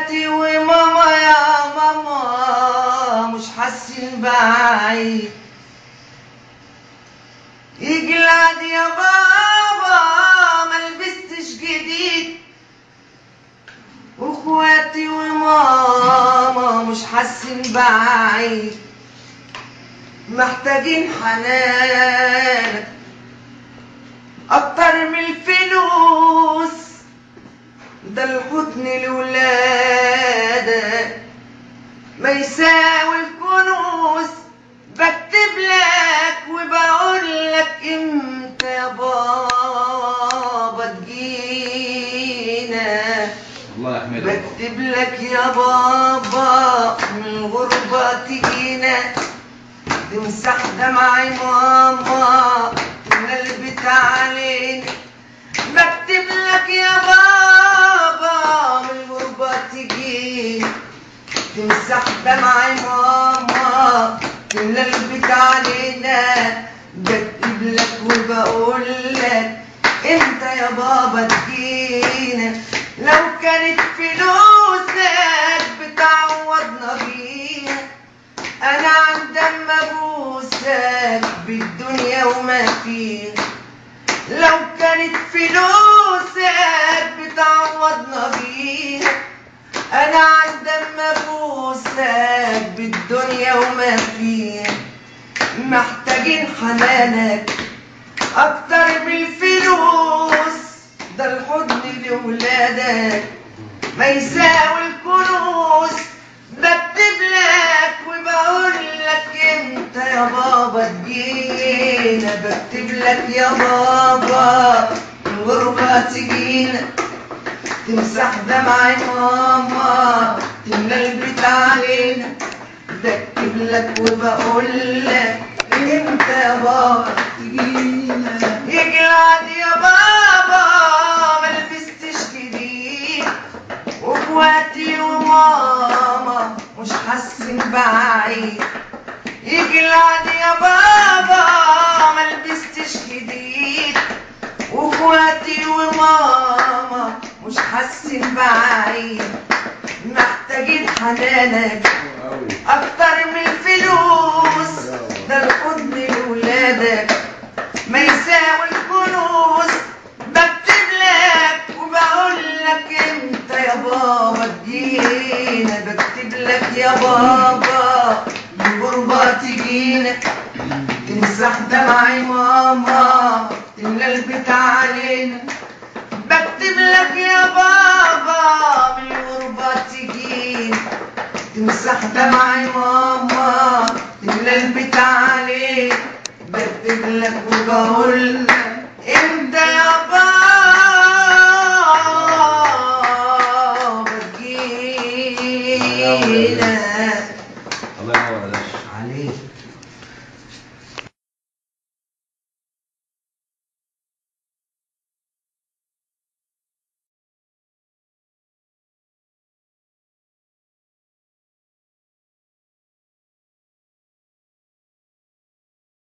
واخواتي وماما يا ماما مش حاسين بعيد يجي العيد يا بابا ما لبستش جديد واخواتي وماما مش حاسين بعيد محتاجين حنانك اكتر من الفلوس ده الحضن لولادك ما يساوي الكنوز بكتب لك وبقول لك امتى يا بابا تجينا الله يحمدك بكتب لك يا بابا من الغربة تجينا تمسح دمعي ماما قلبت علينا بكتب لك يا بابا من الغربة تجينا تمسح دمعي ماما قلبت علينا بكتب لك وبقول لك انت يا بابا تجينا لو كانت فلوسك بتعوضنا بيها انا عند اما ابوسك بالدنيا وما فيها لو كانت فلوسك بتعوضنا بيها انا عند اما ابوسك بالدنيا وما فيها محتاجين حنانك اكتر من الفلوس ده الحضن لولادك ما يساوي الكنوز بكتب لك وبقول لك انت يا بابا تجينا بكتب لك يا بابا الغربة تجينا تمسح دمعي ماما تملى البيت علينا بكتب لك وبقول لك انت يا بابا تجينا يجي العيد يا بابا ما لبستش جديد واخواتي وماما مش حاسين بعيد يجي العيد يا بابا ما لبستش جديد واخواتي وماما مش حاسين بعيد محتاجين حنانك اكتر من الفلوس ده الحضن لولادك ما يساوي الكنوز بكتب لك وبقول لك انت يا بابا تجينا بكتب لك يا بابا الغربة تجينا تمسح دمعي ماما تملى البيت علينا بكتب لك يا بابا من الغربة تجينا تمسح دمعي ماما تملى البيت عليك بكتب لك وبقول